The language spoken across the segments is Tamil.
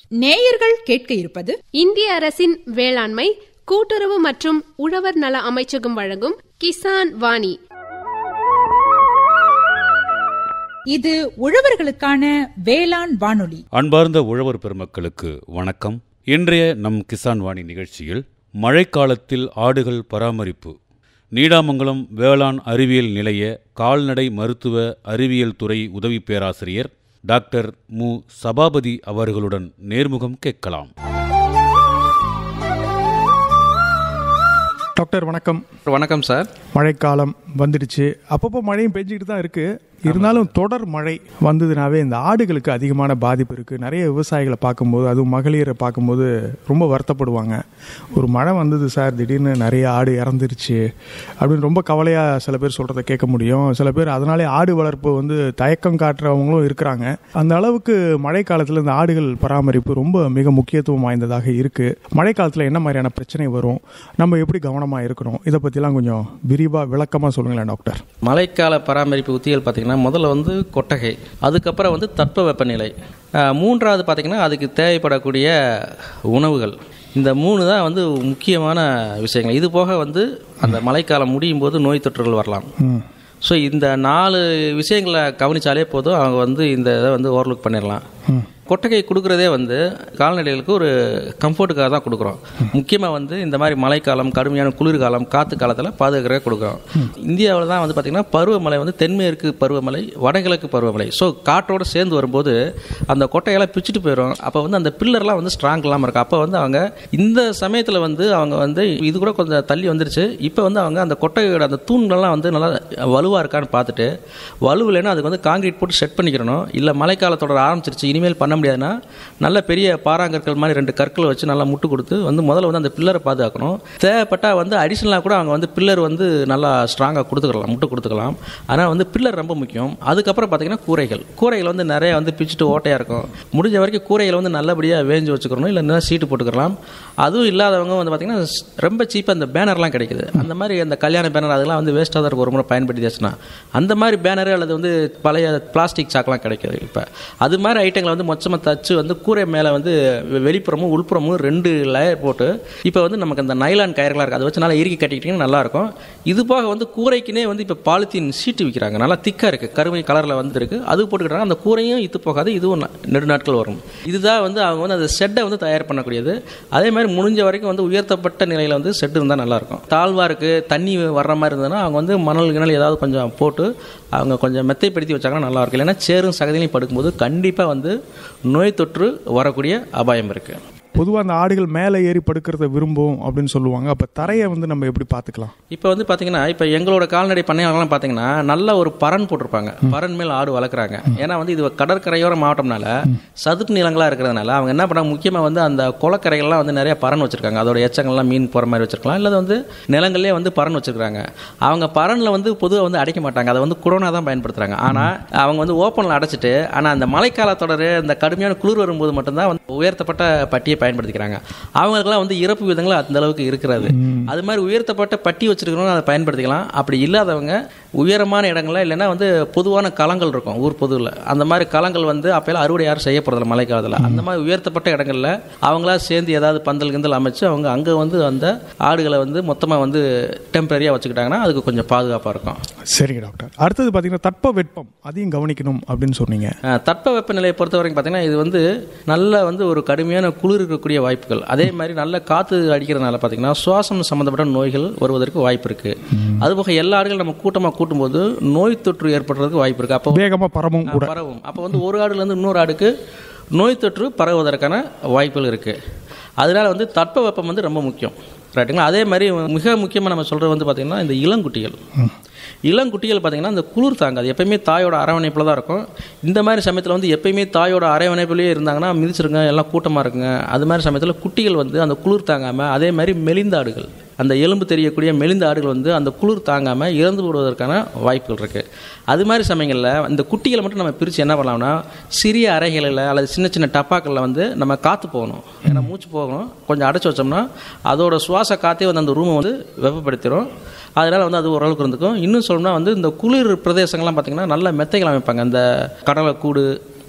நேயர்கள் கேட்க இருப்பது இந்திய அரசின் வேளாண்மை கூட்டுறவு மற்றும் உழவர் நல அமைச்சகம் வழங்கும் கிசான் வாணி இது உழவர்களுக்கான வேளாண் வானொலி அன்பார்ந்த உழவர் பெருமக்களுக்கு வணக்கம் இன்றைய நம் கிசான் வாணி நிகழ்ச்சியில் மழைக்காலத்தில் ஆடுகள் பராமரிப்பு நீடாமங்கலம் வேளாண் அறிவியல் நிலைய கால்நடை மருத்துவ அறிவியல் துறை உதவி பேராசிரியர் டாக்டர் மு சபாபதி அவர்களுடன் நேர்முகம் கேட்கலாம் டாக்டர் வணக்கம் வணக்கம் சார் மழைக்காலம் வந்துடுச்சு அப்பப்போ மழையும் பெஞ்சிக்கிட்டு தான் இருக்கு இருந்தாலும் தொடர் மழை வந்ததுனாவே இந்த ஆடுகளுக்கு அதிகமான பாதிப்பு இருக்கு நிறைய விவசாயிகளை பார்க்கும்போது அதுவும் மகளிரை பார்க்கும்போது ரொம்ப வருத்தப்படுவாங்க ஒரு மழை வந்தது சார் திடீர்னு நிறைய ஆடு இறந்துருச்சு அப்படின்னு ரொம்ப கவலையா சில பேர் சொல்றத கேட்க முடியும் சில பேர் அதனாலே ஆடு வளர்ப்பு வந்து தயக்கம் காட்டுறவங்களும் இருக்கிறாங்க அந்த அளவுக்கு மழை காலத்தில் இந்த ஆடுகள் பராமரிப்பு ரொம்ப மிக முக்கியத்துவம் வாய்ந்ததாக இருக்கு மழை காலத்தில் என்ன மாதிரியான பிரச்சனை வரும் நம்ம எப்படி கவனமா இருக்கணும் இதை பத்திலாம் கொஞ்சம் விரிவா விளக்கமா சொல்லுங்களேன் டாக்டர் மழைக்கால பராமரிப்பு உத்திகள் பார்த்தீங்கன்னா முதல்ல வந்து கொட்டகை அதுக்கப்புறம் வந்து தட்ப வெப்பநிலை அஹ், மூன்றாவது பார்த்தீங்கன்னா அதுக்கு தேவைப்படக்கூடிய உணவுகள் இந்த மூணு தான் வந்து முக்கியமான விஷயங்கள் இது போக வந்து அந்த மழைக்காலம் முடியும் போது நோய் தொற்றுகள் வரலாம் ஸோ இந்த நாலு விஷயங்களை கவனிச்சாலே போதும் அவங்க வந்து இந்த இதை வந்து ஓவர்லுக் பண்ணிடலாம் கொட்டகை கொடுக்குறதே வந்து கால்நடைகளுக்கு ஒரு கம்ஃபர்ட்டுக்காக தான் கொடுக்குறோம் முக்கியமாக வந்து இந்த மாதிரி மழைக்காலம் கடுமையான குளிர்காலம் காற்று காலத்தில் பாதுகாக்கிறத கொடுக்குறோம் இந்தியாவில் தான் வந்து பார்த்திங்கன்னா பருவமழை வந்து தென்மேற்கு பருவமழை வடகிழக்கு பருவமழை ஸோ காற்றோடு சேர்ந்து வரும்போது அந்த கொட்டையெல்லாம் பிச்சுட்டு போயிடும் அப்போ வந்து அந்த பில்லர்லாம் வந்து ஸ்ட்ராங் இல்லாமல் இருக்கும் அப்போ வந்து அவங்க இந்த சமயத்தில் வந்து அவங்க வந்து இது கூட கொஞ்சம் தள்ளி வந்துருச்சு இப்போ வந்து அவங்க அந்த கொட்டையோட அந்த தூண்கள்லாம் வந்து நல்லா வலுவாக இருக்கான்னு பார்த்துட்டு வலுவில்லைன்னா அதுக்கு வந்து காங்கிரீட் போட்டு செட் பண்ணிக்கிறணும் இல்லை மழைக்காலத்தோட ஆரம்பிச்சிருச்சு இனிமேல் பண்ண முடியாதுன்னா நல்ல பெரிய பாறாங்கற்கள் மாதிரி ரெண்டு கற்களை வச்சு நல்லா முட்டு கொடுத்து வந்து முதல்ல வந்து அந்த பில்லரை பாதுகாக்கணும் தேவைப்பட்டால் வந்து அடிஷனலாக கூட அவங்க வந்து பில்லர் வந்து நல்லா ஸ்ட்ராங்காக கொடுத்துக்கலாம் முட்டு கொடுத்துக்கலாம் ஆனால் வந்து பில்லர் ரொம்ப முக்கியம் அதுக்கப்புறம் பார்த்தீங்கன்னா கூரைகள் கூரைகள் வந்து நிறைய வந்து பிச்சுட்டு ஓட்டையாக இருக்கும் முடிஞ்ச வரைக்கும் கூரைகளை வந்து நல்லபடியாக வேஞ்சு வச்சுக்கிறணும் இல்லைன்னா சீட்டு போட்டுக்கலாம் அதுவும் இல்லாதவங்க வந்து பார்த்தீங்கன்னா ரொம்ப சீப்பாக அந்த பேனர்லாம் கிடைக்குது அந்த மாதிரி அந்த கல்யாண பேனர் அதெல்லாம் வந்து வேஸ்ட்டாக தான் இருக்கும் ஒரு முறை பயன்படுத்தியாச்சுன்னா அந்த மாதிரி பேனரு அல்லது வந்து பழைய பிளாஸ்டிக் சாக்கெலாம் கிடைக்குது இப்போ அது மாதிரி ஐட்டங்களை வந்து மொச்சமாக தச்சு வந்து கூரை மேலே வந்து வெ- வெளிப்புறமும் உள்புறமும் ரெண்டு லேயர் போட்டு இப்போ வந்து நமக்கு அந்த நைலான் கயிறுலாம் இருக்குது அதை வச்சு நல்லா இறுக்கி கட்டிக்கிட்டிங்கன்னா நல்லாயிருக்கும் இது போக வந்து கூரைக்குனே வந்து இப்போ பாலித்தீன் சீட்டு விற்கிறாங்க நல்லா திக்காக இருக்குது கருமை கலரில் வந்து இருக்குது அது போட்டுக்கிட்டாங்க அந்த கூரையும் இத்து போகாது இதுவும் ந- நெடு நாட்கள் வரும் இதுதான் வந்து அவங்க வந்து அந்த செட்டை வந்து தயார் பண்ணக்கூடியது அதே மாதிரி முடிஞ்ச வரைக்கும் வந்து உயர்த்தப்பட்ட நிலையில் வந்து செட் இருந்தால் நல்லாயிருக்கும் தாழ்வாக இருக்குது தண்ணி வர்ற மாதிரி இருந்ததுன்னா அவங்க வந்து மணல் கிணல் ஏதாவது கொஞ்சம் போட்டு அவங்க கொஞ்சம் மெத்தைப்படுத்தி வச்சாங்கன்னா நல்லாயிருக்கும் இல்லைன்னா சேரும் சகதியிலையும் படுக்கும்போது கண்டிப்பாக வந்து நோய் தொற்று வரக்கூடிய அபாயம் இருக்குது பொதுவாக அந்த ஆடுகள் மேலே ஏறி படுக்கிறத விரும்பும் அப்படின்னு சொல்லுவாங்க அப்போ தரையை வந்து நம்ம எப்படி பார்த்துக்கலாம் இப்போ வந்து பார்த்தீங்கன்னா இப்போ எங்களோட கால்நடை பண்ணையாளர்லாம் பார்த்தீங்கன்னா நல்ல ஒரு பரன் போட்டிருப்பாங்க பரன் மேல் ஆடு வளர்க்குறாங்க ஏன்னா வந்து இது கடற்கரையோர மாவட்டம்னால சதுப்பு நிலங்களாக இருக்கிறதுனால அவங்க என்ன பண்ணாங்க முக்கியமாக வந்து அந்த குளக்கரைகள்லாம் வந்து நிறைய பரன் வச்சிருக்காங்க அதோட எச்சங்கள்லாம் மீன் போகிற மாதிரி வச்சிருக்கலாம் இல்லை வந்து நிலங்கள்லேயே வந்து பரன் வச்சிருக்காங்க அவங்க பரனில் வந்து பொதுவாக வந்து அடைக்க மாட்டாங்க அதை வந்து குடோனா தான் பயன்படுத்துகிறாங்க ஆனால் அவங்க வந்து ஓப்பனில் அடைச்சிட்டு ஆனால் அந்த மழைக்காலத்தோட இந்த கடுமையான குளிர் வரும்போது மட்டும்தான் வந்து உயர்த்தப்பட்ட பட்டியை பயன்படுத்திக்கிறாங்க அவங்களுக்குலாம் வந்து இறப்பு விதங்கள் அந்த அளவுக்கு இருக்கிறது அது மாதிரி உயர்த்தப்பட்ட பட்டி வச்சிருக்கிறவங்க அதை பயன்படுத்திக்கலாம் அப்படி இல்லாதவங்க உயரமான இடங்கள்ல இல்லைன்னா வந்து பொதுவான களங்கள் இருக்கும் ஊர் பொதுவில் அந்த மாதிரி களங்கள் வந்து அப்போல்லாம் அறுவடை யாரும் செய்ய போகிறதில்ல மழை காலத்தில் அந்த மாதிரி உயர்த்தப்பட்ட இடங்கள்ல அவங்களா சேர்ந்து ஏதாவது பந்தல் கிந்தல் அமைச்சு அவங்க அங்கே வந்து அந்த ஆடுகளை வந்து மொத்தமாக வந்து டெம்பரரியாக வச்சுக்கிட்டாங்கன்னா அதுக்கு கொஞ்சம் பாதுகாப்பாக இருக்கும் சரிங்க டாக்டர் அடுத்தது பார்த்தீங்கன்னா தட்ப வெப்பம் அதையும் கவனிக்கணும் அப்படின்னு சொன்னீங்க அஹ், தட்ப வெப்பநிலையை பொறுத்த வரைக்கும் பார்த்தீங்கன்னா இது வந்து நல்ல வந்து ஒரு கடுமையான குளிர் இருக்கக்கூடிய வாய்ப்புகள் அதே மாதிரி நல்ல காற்று அடிக்கிறதுனால பார்த்தீங்கன்னா சுவாசம் சம்மந்தப்பட்ட நோய்கள் வருவதற்கு வாய்ப்பு இருக்கு அதுபோக எல்லா ஆடுகளும் நம்ம கூட்டமாக கூட்டும்போது நோய் தொற்று ஏற்படுறதுக்கு வாய்ப்பு இருக்கு அப்போ வேகமாக பரவும் கூட பரவும் அப்போ வந்து ஒரு ஆடுல இருந்து இன்னொரு ஆடுக்கு நோய் தொற்று பரவுவதற்கான வாய்ப்புகள் இருக்கு அதனால வந்து தட்ப வெப்பம் வந்து ரொம்ப முக்கியம் ரைட்டுங்களா அதே மாதிரி மிக முக்கியமாக நம்ம சொல்றது வந்து பார்த்தீங்கன்னா இந்த இளங்குட்டிகள் இளங்குட்டிகள் பார்த்தீங்கன்னா இந்த குளிர் தாங்காது எப்பயுமே தாயோட அரவணைப்பில் தான் இருக்கும் இந்த மாதிரி சமயத்தில் வந்து எப்பயுமே தாயோட அரவணைப்பிலேயே இருந்தாங்கன்னா மிதிச்சிருங்க எல்லாம் கூட்டமாக இருக்குங்க அது மாதிரி சமயத்தில் குட்டிகள் வந்து அந்த குளிர் தாங்காமல் அதே மாதிரி மெலிந்த ஆடுகள் அந்த எலும்பு தெரியக்கூடிய மெலிந்த ஆடுகள் வந்து அந்த குளிர் தாங்காமல் இறந்து விடுவதற்கான வாய்ப்புகள் இருக்குது அது மாதிரி சமயங்களில் இந்த குட்டிகளை மட்டும் நம்ம பிரித்து என்ன பண்ணலாம்னா சிறிய அறைகளில் அல்லது சின்ன சின்ன டப்பாக்களில் வந்து நம்ம காற்று போகணும் ஏன்னா மூச்சு போகணும் கொஞ்சம் அடைச்சி வச்சோம்னா அதோட சுவாச காற்றே வந்து அந்த ரூமை வந்து வெப்பப்படுத்திடும் அதனால் வந்து அது ஓரளவுக்கு இருந்துக்கும் இன்னும் சொல்லணும்னா வந்து இந்த குளிர் பிரதேசங்கள்லாம் பார்த்திங்கன்னா நல்ல மெத்தைகள் அமைப்பாங்க அந்த கடலை கூடு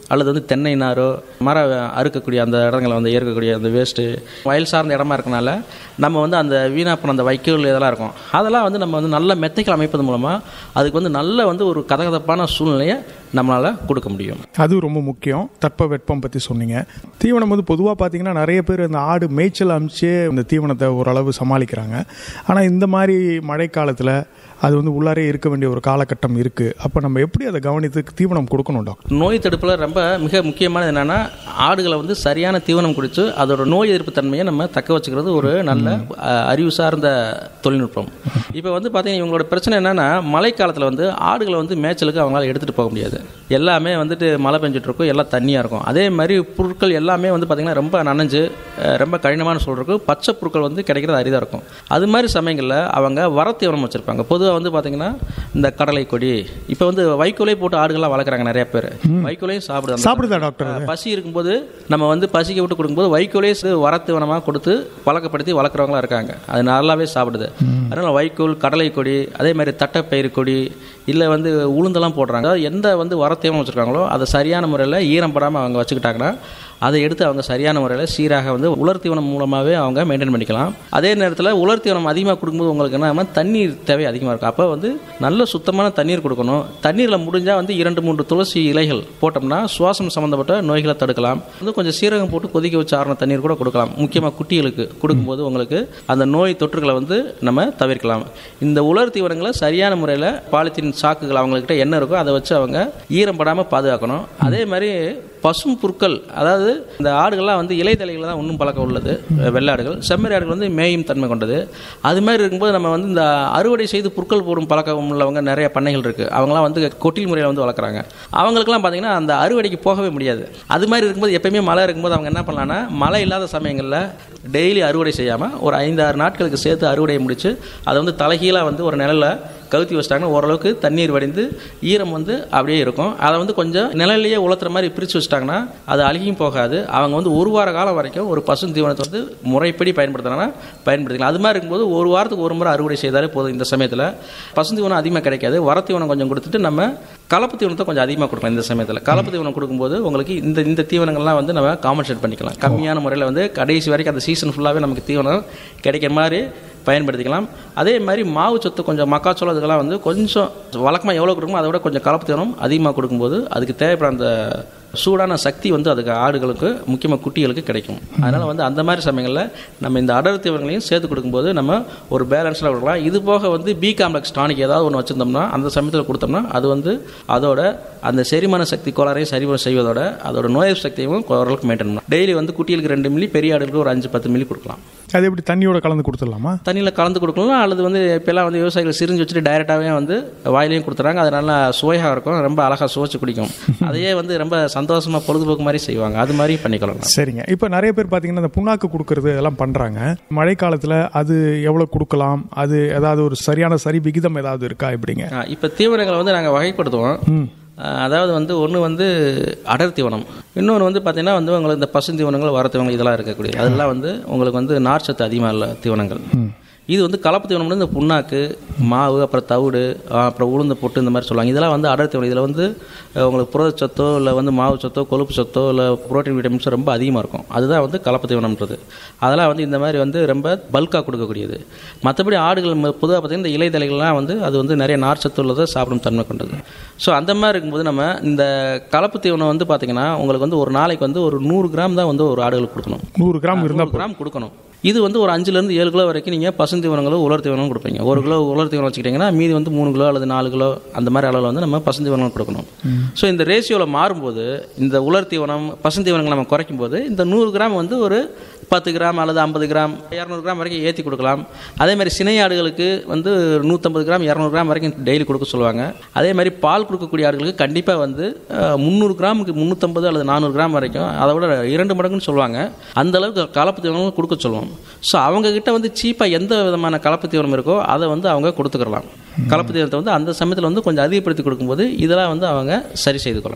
அல்லது வந்து தென்னை நாரோ மரம் அறுக்கக்கூடிய அந்த இடங்களை வந்து ஏற்கக்கூடிய அந்த வேஸ்ட்டு வயல் சார்ந்த இடமா இருக்கனால நம்ம வந்து அந்த வீணா போன அந்த வைக்கோல் இதெல்லாம் இருக்கும் அதெல்லாம் வந்து நம்ம வந்து நல்ல மெத்தைகள் அமைப்பது மூலமாக அதுக்கு வந்து நல்ல வந்து ஒரு கதகதப்பான சூழ்நிலையை நம்மளால் கொடுக்க முடியும் அது ரொம்ப முக்கியம் தட்ப வெப்பம் பற்றி சொன்னீங்க தீவனம் வந்து பொதுவாக பார்த்தீங்கன்னா நிறைய பேர் இந்த ஆடு மேய்ச்சல் அமைச்சே இந்த தீவனத்தை ஓரளவு சமாளிக்கிறாங்க ஆனால் இந்த மாதிரி மழைக்காலத்தில் அது வந்து உள்ளாரே இருக்க வேண்டிய ஒரு காலகட்டம் இருக்குது அப்போ நம்ம எப்படி அதை கவனித்து தீவனம் கொடுக்கணும் டாக்டர் நோய் தடுப்பில் ரொம்ப மிக முக்கியமானது என்னென்னா ஆடுகளை வந்து சரியான தீவனம் குடித்து அதோட நோய் எதிர்ப்பு தன்மையை நம்ம தக்க வச்சுக்கிறது ஒரு நல்ல அஹ், அறிவு சார்ந்த தொழில்நுட்பம் இப்போ வந்து பார்த்தீங்கன்னா இவங்களோட பிரச்சனை என்னென்னா மழைக்காலத்தில் வந்து ஆடுகளை வந்து மேய்ச்சலுக்கு அவங்களால எடுத்துகிட்டு போக முடியாது எல்லாமே வந்துட்டு மழை பெஞ்சிட்டு இருக்கும் எல்லாம் தண்ணியாக இருக்கும் அதே மாதிரி பொருட்கள் எல்லாமே வந்து பார்த்திங்கன்னா ரொம்ப நனைஞ்சு அஹ், ரொம்ப கடினமான சொல்கிறதுக்கு பச்சை பொருட்கள் வந்து கிடைக்கிறது அரிதாக இருக்கும் அது மாதிரி சமயங்களில் அவங்க வரத்தீவனம் வச்சுருப்பாங்க பொதுவாக வந்து பார்த்திங்கன்னா இந்த கடலை கொடி இப்போ வந்து வைக்கோலே போட்டு ஆடுகள்லாம் வளர்க்குறாங்க நிறைய பேர் வைக்கோலையும் சாப்பிடுது அந்த சாப்பிடுதா டாக்டர் அஹ் பசி இருக்கும்போது நம்ம வந்து பசிக்க விட்டு கொடுக்கும்போது வைக்கோலே வரத்துவனமாக கொடுத்து பழக்கப்படுத்தி வளர்க்குறவங்களா இருக்காங்க அது நல்லாவே சாப்பிடுது அதனால் வைக்கோல் கடலை கொடி அதே மாதிரி தட்டைப்பயிறு கொடி இல்லை வந்து உளுந்தெல்லாம் போடுறாங்க அதாவது எந்த வந்து வரத்தீவனம் வச்சுருக்காங்களோ அதை சரியான முறையில் ஈரம் படாமல் அவங்க வச்சுக்கிட்டாங்கன்னா அதை எடுத்து அவங்க சரியான முறையில் சீராக வந்து உலர் தீவனம் மூலமாகவே அவங்க மெயின்டைன் பண்ணிக்கலாம் அதே நேரத்தில் உலர் தீவனம் அதிகமாக கொடுக்கும்போது உங்களுக்கு என்ன ஆகும்னா தண்ணீர் தேவை அதிகமாக இருக்கும் அப்போ வந்து நல்ல சுத்தமான தண்ணீர் கொடுக்கணும் தண்ணீரில் முடிஞ்சால் வந்து இரண்டு மூன்று துளசி இலைகள் போட்டோம்னா சுவாசம் சம்மந்தப்பட்ட நோய்களை தடுக்கலாம் வந்து கொஞ்சம் சீரகம் போட்டு கொதிக்க வச்சு ஆறின தண்ணீர் கூட கொடுக்கலாம் முக்கியமாக குட்டிகளுக்கு கொடுக்கும்போது உங்களுக்கு அந்த நோய் தொற்றுகளை வந்து நம்ம தவிர்க்கலாம் இந்த உலர் தீவனங்களை சரியான முறையில் பாலித்தீன் சாக்குகள் அவங்கக்கிட்ட என்ன இருக்கோ அதை வச்சு அவங்க ஈரம் படாமல் பாதுகாக்கணும் அதே மாதிரி பசும் புற்கள் அதாவது இந்த ஆடுகள்லாம் வந்து இலைதலைகள் தான் இன்னும் பழக்கம் உள்ளது வெள்ளாடுகள் செம்மறி ஆடுகள் வந்து மேயும் தன்மை கொண்டது அது மாதிரி இருக்கும்போது நம்ம வந்து இந்த அறுவடை செய்து புற்கள் போடும் பழக்கம் உள்ளவங்க நிறைய பண்ணைகள் இருக்குது அவங்களாம் வந்து கொட்டில் முறையில் வந்து வளர்க்குறாங்க அவங்களுக்குலாம் பார்த்தீங்கன்னா அந்த அறுவடைக்கு போகவே முடியாது அது மாதிரி இருக்கும்போது எப்பயுமே மழை இருக்கும்போது அவங்க என்ன பண்ணலாம்னா மழை இல்லாத சமயங்களில் டெய்லி அறுவடை செய்யாமல் ஒரு ஐந்து ஆறு நாட்களுக்கு சேர்த்து அறுவடையை முடித்து அதை வந்து தலைகீழாக வந்து ஒரு நிழல்ல கவுத்தி வச்சிட்டாங்கன்னா ஓரளவுக்கு தண்ணீர் வடிந்து ஈரம் வந்து அப்படியே இருக்கும் அதை வந்து கொஞ்சம் நிழல்லையே உலர்த்துற மாதிரி பிரித்து வச்சிட்டாங்கன்னா அது அழுகியும் போகாது அவங்க வந்து ஒரு வார காலம் வரைக்கும் ஒரு பசு தீவனத்தை வந்து முறைப்படி பயன்படுத்தினாங்கன்னா பயன்படுத்திக்கலாம் அது மாதிரி இருக்கும்போது ஒரு வாரத்துக்கு ஒரு முறை அறுவடை செய்தாலே போதும் இந்த சமயத்தில் பசு தீவனம் அதிகமாக கிடைக்காது வர தீவனம் கொஞ்சம் கொடுத்துட்டு நம்ம கலப்பு தீவனத்தை கொஞ்சம் அதிகமாக கொடுக்கலாம் இந்த சமயத்தில் கலப்பு தீவனம் கொடுக்கும்போது உங்களுக்கு இந்த இந்த தீவனங்கள்லாம் வந்து நம்ம காம்பன்சேட் பண்ணிக்கலாம் கம்மியான முறையில் வந்து கடைசி வரைக்கும் அந்த சீசன் ஃபுல்லாகவே நமக்கு தீவனம் கிடைக்கிற மாதிரி பயன்படுத்திக்கலாம் அதே மாதிரி மாவு சொத்து கொஞ்சம் மக்காச்சோளம் இதுக்கெல்லாம் வந்து கொஞ்சம் வழக்கமாக எவ்வளோ கொடுக்குமோ அதை விட கொஞ்சம் கலப்பு தீவனம் அதிகமாக கொடுக்கும்போது அதுக்கு தேவைப்படுற அந்த சூடான சக்தி வந்து அதுக்கு ஆடுகளுக்கு முக்கியமாக குட்டிகளுக்கு கிடைக்கும் அதனால் வந்து அந்த மாதிரி சமயங்களில் நம்ம இந்த அடர் தீவனங்களையும் சேர்த்து கொடுக்கும்போது நம்ம ஒரு பேலன்ஸில் கொடுக்கலாம் இது போக வந்து பி காம்ப்ளெக்ஸ் டானிக் ஏதாவது ஒன்று வச்சுருந்தோம்னா அந்த சமயத்தில் கொடுத்தோம்னா அது வந்து அதோட அந்த செரிமான சக்தி கோளாறையும் சரி செய்வதோட அதோட நோய் எதிர்ப்பு சக்தியும் ஓரளவுக்கு மெயின்டைன் பண்ணலாம் டெய்லி வந்து குட்டிகளுக்கு ரெண்டு மில்லி பெரிய ஆடுகளுக்கு ஒரு அஞ்சு பத்து மில்லி கொடுக்கலாம் அது எப்படி தண்ணியோட கலந்து கொடுத்துடலாமா தண்ணியில் கலந்து கொடுக்கலாம் அல்லது வந்து இப்போல்லாம் வந்து விவசாயிகள் சிரிஞ்சு வச்சுட்டு டைரெக்டாகவே வந்து வாயிலையும் கொடுத்துறாங்க அது நல்லா சுவையாக இருக்கும் ரொம்ப அழகாக சுவைச்சு குடிக்கும் அதையே வந்து ரொம்ப சந்தோஷமாக பொழுதுபோக்கு மாதிரி செய்வாங்க அது மாதிரி பண்ணிக்கலாம் சரிங்க இப்போ நிறைய பேர் பார்த்தீங்கன்னா இந்த புண்ணாக்கு கொடுக்கறது இதெல்லாம் பண்ணுறாங்க மழைக்காலத்தில் அது எவ்வளோ கொடுக்கலாம் அது ஏதாவது ஒரு சரியான சரி விகிதம் ஏதாவது இருக்கா எப்படிங்க இப்போ தீவனங்களை வந்து நாங்கள் வகைப்படுத்துவோம் ஆ, அதாவது வந்து ஒன்று வந்து அடர் தீவனம் இன்னொன்று வந்து பார்த்தீங்கன்னா வந்து உங்களுக்கு இந்த பசு தீவனங்கள் வர தீவனங்கள் இதெல்லாம் இருக்கக்கூடிய அதெல்லாம் வந்து உங்களுக்கு வந்து நார்ச்சத்து அதிகமாக உள்ள தீவனங்கள் இது வந்து கலப்பு தீவனம் வந்து இந்த புண்ணாக்கு மாவு அப்புறம் தவிடு ஆ, அப்புறம் உளுந்து பொட்டு இந்த மாதிரி சொல்லுவாங்க இதெல்லாம் வந்து அடர் தீவனம் இதில் வந்து அஹ், உங்களுக்கு புரதச்சத்தோ இல்லை வந்து மாவு சத்தோ கொழுப்பு சத்தோ இல்லை புரோட்டீன் விட்டமின்ஸோ ரொம்ப அதிகமாக இருக்கும் அதுதான் வந்து கலப்பு தீவனம்ன்றது அதெல்லாம் வந்து இந்த மாதிரி வந்து ரொம்ப பல்காக கொடுக்கக்கூடியது மற்றபடி ஆடுகள் பொதுவாக பார்த்தீங்கன்னா இந்த இலைதலைகள்லாம் வந்து அது வந்து நிறைய நார்ச்சத்து உள்ளதை சாப்பிடும் தன்மை கொண்டது ஸோ அந்த மாதிரி இருக்கும்போது நம்ம இந்த கலப்பு தீவனம் வந்து பார்த்தீங்கன்னா உங்களுக்கு வந்து ஒரு நாளைக்கு வந்து ஒரு நூறு கிராம் தான் வந்து ஒரு ஆடுகளுக்கு கொடுக்கணும் நூறு கிராம் இருந்தால் நூறு கிராம் கொடுக்கணும் இது வந்து ஒரு அஞ்சுலேருந்து ஏழு கிலோ வரைக்கும் நீங்கள் பசுந்தீவனங்களும் உலர் தீவனங்களும் கொடுப்பீங்க ஒரு கிலோ உலர் தீவனம் வச்சுக்கிட்டிங்கன்னா மீதி வந்து மூணு கிலோ அல்லது நாலு கிலோ அந்த மாதிரி அளவில் வந்து நம்ம பசுந்தீவனம் கொடுக்கணும் ஸோ இந்த ரேஷியோவில் மாறும்போது இந்த உலர் தீவனம் பசுந்தீவனங்களை நம்ம குறைக்கும் போது இந்த நூறு கிராம் வந்து ஒரு பத்து கிராம் அல்லது ஐம்பது கிராம் இரநூறு கிராம் வரைக்கும் ஏற்றி கொடுக்கலாம் அதே மாதிரி சினை ஆடுகளுக்கு வந்து நூற்றம்பது கிராம் இரநூறு கிராம் வரைக்கும் டெய்லி கொடுக்க சொல்லுவாங்க அதே மாதிரி பால் கொடுக்கக்கூடிய ஆடுகளுக்கு கண்டிப்பாக வந்து அஹ், முந்நூறு கிராமுக்கு முந்நூற்றம்பது அல்லது நானூறு கிராம் வரைக்கும் அதை விட இரண்டு மடங்குன்னு சொல்லுவாங்க அந்த அளவுக்கு கலப்பு தீவனம் கொடுக்க சொல்லுவோம் ஸோ அவங்க கிட்ட வந்து சீப்பாக எந்த விதமான கலப்பு தீவனம் இருக்கோ அதை வந்து அவங்க கொடுத்துக்கலாம் கலப்பு தீவனத்தை வந்து அந்த சமயத்தில் வந்து கொஞ்சம் அதிகப்படுத்தி கொடுக்கும்போது இதெல்லாம் வந்து அவங்க சரி செய்து கொள்ளலாம்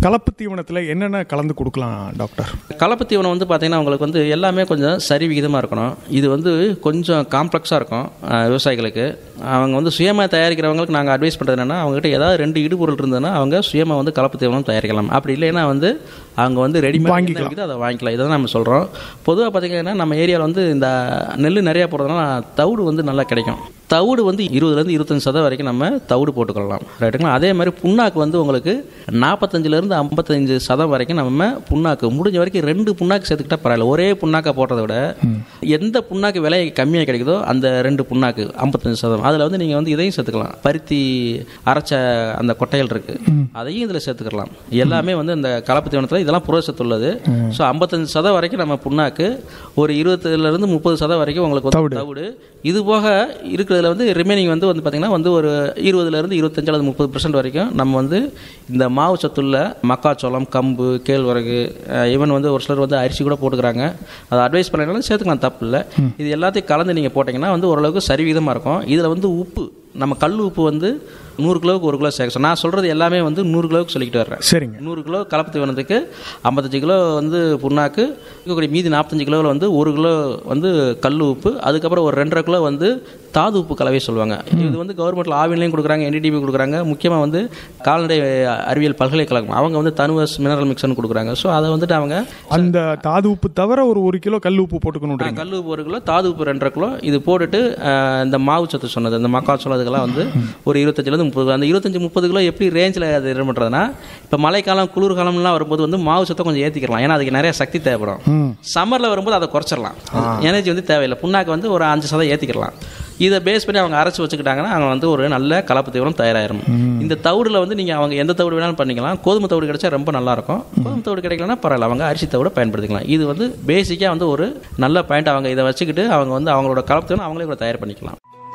கலப்பு தீவனத்தில் என்னென்ன கலந்து கொடுக்கலாம் டாக்டர் கலப்பு தீவனம் வந்து பார்த்தீங்கன்னா உங்களுக்கு வந்து எல்லாமே கொஞ்சம் சரி விகிதமாக இருக்கணும் இது வந்து கொஞ்சம் காம்ப்ளெக்ஸாக இருக்கும் அஹ், விவசாயிகளுக்கு அவங்க வந்து சுயமாக தயாரிக்கிறவங்களுக்கு நாங்கள் அட்வைஸ் பண்ணுறது என்னென்னா அவங்ககிட்ட ஏதாவது ரெண்டு இடுபொருள் இருந்ததுன்னா அவங்க சுயமாக வந்து கலப்பு தீவனம் தயாரிக்கலாம் அப்படி இல்லைன்னா வந்து அவங்க வந்து ரெடிமேட் வாங்கிக்கலாம். இருக்குது அதை வாங்கிக்கலாம் இதை தான் நம்ம சொல்கிறோம் பொதுவாக பார்த்தீங்கன்னா நம்ம ஏரியாவில் வந்து இந்த நெல் நிறையா போடுறதுனால தவிடு வந்து நல்லா கிடைக்கும் தவிடு வந்து இருபதுலேருந்து இருபத்தஞ்சு சதம் வரைக்கும் நம்ம தவிடு போட்டுக்கலாம் ரைட்டுங்களா அதே மாதிரி புண்ணாக்கு வந்து உங்களுக்கு நாற்பத்தஞ்சிலேருந்து ஐம்பத்தஞ்சு சதம் வரைக்கும் நம்ம புண்ணாக்கு முடிஞ்ச வரைக்கும் ரெண்டு புண்ணாக்கு சேர்த்துக்கிட்டா பரவாயில்ல ஒரே புண்ணாக்கை போடுறதை விட எந்த புண்ணாக்கு விலை கம்மியாக கிடைக்குதோ அந்த ரெண்டு புண்ணாக்கு ஐம்பத்தஞ்சு சதம் அதில் வந்து நீங்கள் வந்து இதையும் சேர்த்துக்கலாம் பருத்தி அரைச்ச அந்த கொட்டைகள் இருக்கு அதையும் இதில் சேர்த்துக்கலாம் எல்லாமே வந்து இந்த கலப்பு தீவனத்தில் இதெல்லாம் புரதச்சத்து உள்ளது ஸோ ஐம்பத்தஞ்சு சதம் வரைக்கும் நம்ம புண்ணாக்கு ஒரு இருபதுலேருந்து முப்பது சதம் வரைக்கும் உங்களுக்கு வந்து தவிடு இது போக இருக்கிறதுல வந்து ரிமைனிங் வந்து வந்து பார்த்திங்கன்னா வந்து ஒரு இருபதுலேருந்து இருபத்தஞ்சு அல்லது முப்பது பர்சன்ட் வரைக்கும் நம்ம வந்து இந்த மாவு சத்துள்ள மக்காச்சோளம் கம்பு கேழ்வரகு ஈவன் வந்து ஒரு சிலர் வந்து அரிசி கூட போட்டுக்கிறாங்க அதை அட்வைஸ் பண்ணனாலும் சேர்த்துக்கலாம் தப்பு இல்லை இது எல்லாத்தையும் கலந்து நீங்கள் போட்டிங்கன்னா வந்து ஓரளவுக்கு சரிவிதமாக இருக்கும் இதில் வந்து உப்பு நம்ம கல் உப்பு வந்து நூறு கிலோவுக்கு ஒரு கிலோ சேர்க்க சொல். நான் சொல்கிறது எல்லாமே வந்து நூறு கிலோவுக்கு சொல்லிக்கிட்டு வர்றேன் சரிங்க நூறு கிலோ கலப்பு தீவனத்துக்கு ஐம்பத்தஞ்சு கிலோ வந்து புண்ணாக்கு இருக்கக்கூடிய மீதி நாற்பத்தஞ்சு கிலோவில் வந்து ஒரு கிலோ வந்து கல் உப்பு அதுக்கப்புறம் ஒரு ரெண்டரை கிலோ வந்து தாது உப்பு கலவை சொல்லுவாங்க இது வந்து கவர்மெண்ட்டில் ஆவின்லையும் கொடுக்குறாங்க என்டிடிபி கொடுக்குறாங்க முக்கியமாக வந்து கால்நடை அறிவியல் பல்கலைக்கழகம் அவங்க வந்து தனுவஸ் மினரல் மிக்சர்னு கொடுக்குறாங்க ஸோ அதை வந்துட்டு அவங்க அந்த தாது உப்பு தவிர ஒரு ஒரு கிலோ கல் உப்பு போட்டுக்கணும் கல் உப்பு ஒரு கிலோ தாது உப்பு ரெண்டரை கிலோ இது போட்டுட்டு அஹ், இந்த மாவு சத்து சொன்னது இந்த மக்காச்சோளம் அதுக்கெல்லாம் வந்து ஒரு இருபத்தஞ்சிலேருந்து முப்பது கிலோ அந்த இருபத்தஞ்சு முப்பது கிலோ எப்படி ரேஞ்சில் அது இது பண்ணுறதுனா இப்போ மழைக்காலம் குளிர்காலம்லாம் வரும்போது வந்து மாவு சத்தை கொஞ்சம் ஏற்றிக்கலாம் ஏன்னா அதுக்கு நிறைய சக்தி தேவைப்படும் சம்மரில் வரும்போது அதை குறைச்சிடலாம் எனர்ஜி வந்து தேவையில்லை புண்ணாக்கு வந்து ஒரு அஞ்சு சதம் ஏற்றிக்கலாம் இதை பேஸ் பண்ணி அவங்க அரைச்சி வச்சுக்கிட்டாங்கன்னா அவங்க வந்து ஒரு நல்ல கலப்பு தீவனம் தயாராயிரும் இந்த தவிடுல வந்து நீங்கள் அவங்க எந்த தவிடு வேணாலும் பண்ணிக்கலாம் கோதுமை தவிடு கிடைச்சா ரொம்ப நல்லா இருக்கும் கோதுமை தவிடு கிடைக்கலன்னா பரவாயில்ல அவங்க அரிசி தவிட பயன்படுத்திக்கலாம் இது வந்து பேசிக்காக வந்து ஒரு நல்ல பாயிண்ட் அவங்க இதை வச்சுக்கிட்டு அவங்க வந்து அவங்களோட கலப்பு தீவனம் அவங்களே கூட தயார் பண்ணிக்கலாம்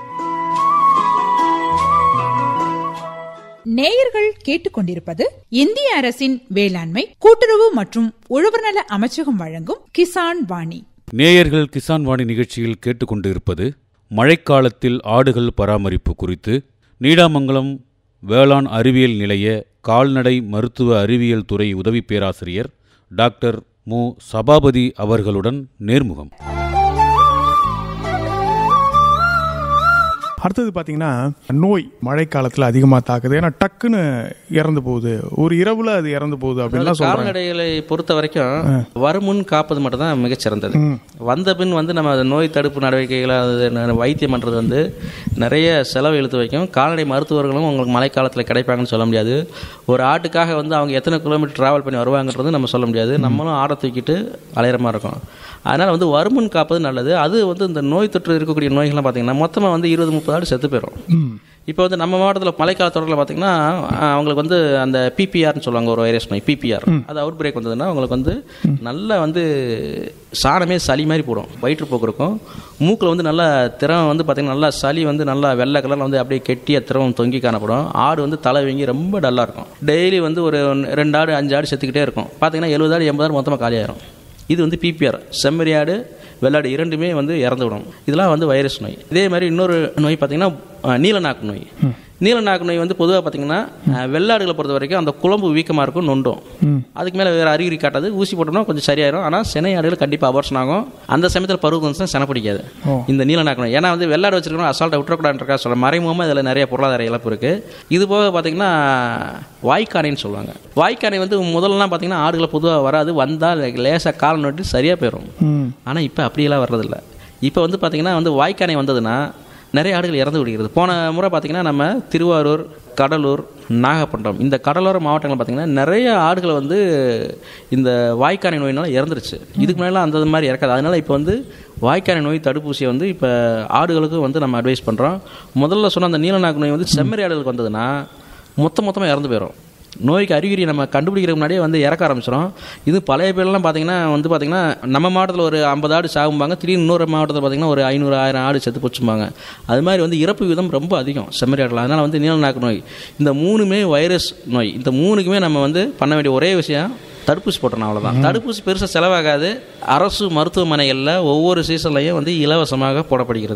நேயர்கள் கேட்டுக்கொண்டிருப்பது இந்திய அரசின் வேளாண்மை கூட்டுறவு மற்றும் உழவர்நல அமைச்சகம் வழங்கும் கிசான் வாணி நேயர்கள் கிசான் வாணி நிகழ்ச்சியில் கேட்டுக்கொண்டு இருப்பது மழைக்காலத்தில் ஆடுகள் பராமரிப்பு குறித்து நீடாமங்கலம் வேளாண் அறிவியல் நிலைய கால்நடை மருத்துவ அறிவியல் துறை உதவி பேராசிரியர் டாக்டர் மு சபாபதி அவர்களுடன் நேர்முகம் அடுத்தது பார்த்தீங்கன்னா நோய் மழைக்காலத்தில் அதிகமாக தாக்குது ஏன்னா டக்குன்னு இறந்து போகுது ஒரு இரவுல அது இறந்து போகுது அப்படின்லாம் சொல்றாங்க கால்நடைகளை பொறுத்த வரைக்கும் வருமுன் காப்பது மட்டும் தான் மிகச்சிறந்தது வந்த பின் வந்து நம்ம அது நோய் தடுப்பு நடவடிக்கைகளை அது ந- வைத்தியம் பண்ணுறது வந்து நிறைய செலவு இழுத்து வைக்கும் கால்நடை மருத்துவர்களும் உங்களுக்கு மழைக்காலத்தில் கிடைப்பாங்கன்னு சொல்ல முடியாது ஒரு ஆட்டுக்காக வந்து அவங்க எத்தனை கிலோமீட்டர் டிராவல் பண்ணி வருவாங்கன்றது நம்ம சொல்ல முடியாது நம்மளும் ஆடை தூக்கிட்டு அலையிற மாதிரி இருக்கும் அதனால் வந்து வருமுன் காப்பது நல்லது அது வந்து இந்த நோய் தொற்று இருக்கக்கூடிய நோய்கள்லாம் பார்த்தீங்கன்னா மொத்தமாக வந்து இருபது முப்பது ஆடு செத்து போயிடும் இப்போ வந்து நம்ம மாவட்டத்தில் மழைக்கால தொடரில் பார்த்தீங்கன்னா அஹ், அவங்களுக்கு வந்து அந்த பிபிஆர்னு சொல்லுவாங்க ஒரு வைரஸ் நோய் பிபிஆர் அது அவுட் பிரேக் வந்ததுன்னா அவங்களுக்கு வந்து நல்லா வந்து சாணமே சளி மாதிரி போடும் வயிற்றுப்போக்கு இருக்கும் மூக்கில் வந்து நல்லா திரவம் வந்து பார்த்தீங்கன்னா நல்லா சளி வந்து நல்லா வெள்ளை கலரில் வந்து அப்படியே கெட்டிய திரவம் தொங்கி காணப்படும் ஆடு வந்து தலை வீங்கி ரொம்ப டல்லாக இருக்கும் டெய்லி வந்து ஒரு ரெண்டு ஆடு அஞ்சு ஆடு செத்துக்கிட்டே இருக்கும் பார்த்தீங்கன்னா எழுபது ஆடு எண்பது ஆடு மொத்தமாக காலியாயிரும் இது வந்து பிபிஆர் செம்மறி ஆடு வெள்ளாடு இரண்டுமே வந்து இறந்து விடும் இதெல்லாம் வந்து வைரஸ் நோய் இதே மாதிரி இன்னொரு நோய் பார்த்தீங்கன்னா அஹ், நீலநாக்கு நோய் நீலநாக்கு நோய் வந்து பொதுவாக பார்த்தீங்கன்னா அஹ், வெள்ளாடுகளை பொறுத்த வரைக்கும் அந்த குழம்பு வீக்கமாக இருக்கும் நொண்டும் அதுக்கு மேலே வேறு அறிகுறி காட்டாது ஊசி போட்டோம்னா கொஞ்சம் சரியாயிரும் ஆனால் சினை ஆடுகள் கண்டிப்பாக அபர்ஷன் ஆகும் அந்த சமயத்தில் பருவம் வந்துச்சுன்னா செனை பிடிக்காது இந்த நீலநாக்கு நோய் ஏன்னா வந்து வெள்ளாடு வச்சிருக்கணும் அசால்ட்டை விட்டுறக்கூடாதுன்றக்கா சொல்ல மறைமுகமாக இதில் நிறைய பொருளாதார இழப்பு இருக்குது இது போக பார்த்தீங்கன்னா வாய்க்கானைன்னு சொல்லுவாங்க வாய்க்கானை வந்து முதல்லலாம் பார்த்தீங்கன்னா ஆடுகளை பொதுவாக வராது வந்தால் லேசாக கால் நோட்டி சரியாக போயிடும் ஆனால் இப்போ அப்படியெல்லாம் வர்றதில்ல இப்போ வந்து பார்த்தீங்கன்னா வந்து வாய்க்கானை வந்ததுன்னா நிறைய ஆடுகள் இறந்து விடுகிறது போன முறை பார்த்தீங்கன்னா நம்ம திருவாரூர் கடலூர் நாகப்பட்டினம் இந்த கடலோர மாவட்டங்கள் பார்த்தீங்கன்னா நிறைய ஆடுகளை வந்து இந்த வாய்க்கானை நோயினால இறந்துருச்சு இதுக்கு முன்னாடிலாம் அந்த மாதிரி இறக்காது அதனால இப்போ வந்து வாய்க்கானை நோய் தடுப்பூசியை வந்து இப்போ ஆடுகளுக்கும் வந்து நம்ம அட்வைஸ் பண்ணுறோம் முதல்ல சொன்ன அந்த நீலநாக்கு நோய் வந்து செம்மறி ஆடுகளுக்கு வந்ததுன்னா மொத்த மொத்தமாக இறந்து போயிடும் நோய்க்கு அறிகுறி நம்ம கண்டுபிடிக்கிறதுக்கு முன்னாடியே வந்து இறக்க ஆரம்பிச்சிடும் இது பழைய பேர்லாம் பார்த்தீங்கன்னா வந்து பார்த்தீங்கன்னா நம்ம மாவட்டத்தில் ஒரு ஐம்பது ஆடு சாகும்பாங்க திடீர்னு இன்னொரு மாவட்டத்தில் பார்த்தீங்கன்னா ஒரு ஐநூறு ஆயிரம் ஆடு செத்து போச்சும்பாங்க அது மாதிரி வந்து இறப்பு விதம் ரொம்ப அதிகம் செம்மறி ஆடுகள் அதனால் வந்து நீலநாக்கு நோய் இந்த மூணுமே வைரஸ் நோய் இந்த மூணுக்குமே நம்ம வந்து பண்ண வேண்டிய ஒரே விஷயம் தடுப்பூசி போட்டணும் அவ்வளோதான் தடுப்பூசி பெருசாக செலவாகாது அரசு மருத்துவமனைகளில் ஒவ்வொரு சீசன்லையும் வந்து இலவசமாக போடப்படுகிறது